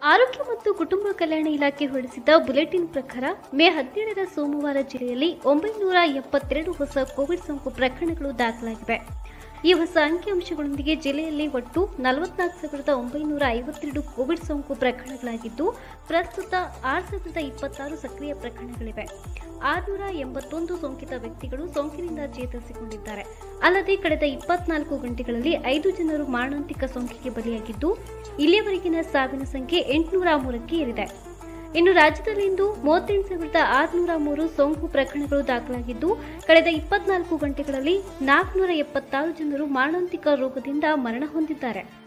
ಆರೋಗ್ಯ ಮತ್ತು ಕುಟುಂಬ ಕಲ್ಯಾಣ ಇಲಾಖೆ ಹೊರಡಿಸಿದ ಬುಲೆಟಿನ್ ಪ್ರಕಾರ ಮೇ ಹದಿನೇಳರ ಸೋಮವಾರ ಜಿಲ್ಲೆಯಲ್ಲಿ ಒಂಬೈನೂರ ಎಪ್ಪತ್ತೆರಡು ಹೊಸ ಕೋವಿಡ್ ಸೋಂಕು ಪ್ರಕರಣಗಳು ದಾಖಲಾಗಿವೆ ಈ ಹೊಸ ಅಂಕಿಅಂಶಗಳೊಂದಿಗೆ ಜಿಲ್ಲೆಯಲ್ಲಿ ಒಟ್ಟು ನಲವತ್ನಾಲ್ಕು ಸಾವಿರದ ಒಂಬೈನೂರ ಐವತ್ತೆರಡು ಕೋವಿಡ್ ಸೋಂಕು ಪ್ರಕರಣಗಳಾಗಿದ್ದು ಪ್ರಸ್ತುತ ಆರು ಸಾವಿರದ ಇಪ್ಪತ್ತಾರು ಸಕ್ರಿಯ ಪ್ರಕರಣಗಳಿವೆ ಆರುನೂರ ಎಂಬತ್ತೊಂದು ಸೋಂಕಿತ ವ್ಯಕ್ತಿಗಳು ಸೋಂಕಿನಿಂದ ಚೇತರಿಸಿಕೊಂಡಿದ್ದಾರೆ ಅಲ್ಲದೆ ಕಳೆದ ಇಪ್ಪತ್ನಾಲ್ಕು ಗಂಟೆಗಳಲ್ಲಿ ಐದು ಜನರು ಮಾರಣಾಂತಿಕ ಸೋಂಕಿಗೆ ಬಲಿಯಾಗಿದ್ದು ಇಲ್ಲಿಯವರೆಗಿನ ಸಾವಿನ ಸಂಖ್ಯೆ ಎಂಟುನೂರ ಮೂರಕ್ಕೆ ಏರಿದೆ ಇನ್ನು ರಾಜ್ಯದಲ್ಲಿ ಇಂದು ಮೂವತ್ತೆಂಟು ಸಾವಿರದ ಆರುನೂರ ಮೂರು ಸೋಂಕು ಪ್ರಕರಣಗಳು ದಾಖಲಾಗಿದ್ದು ಕಳೆದ ಇಪ್ಪತ್ನಾಲ್ಕು ಗಂಟೆಗಳಲ್ಲಿ ನಾಲ್ಕುನೂರ ಎಪ್ಪತ್ತಾರು ಜನರು ಮಾರಣಾಂತಿಕ ರೋಗದಿಂದ ಮರಣ ಹೊಂದಿದ್ದಾರೆ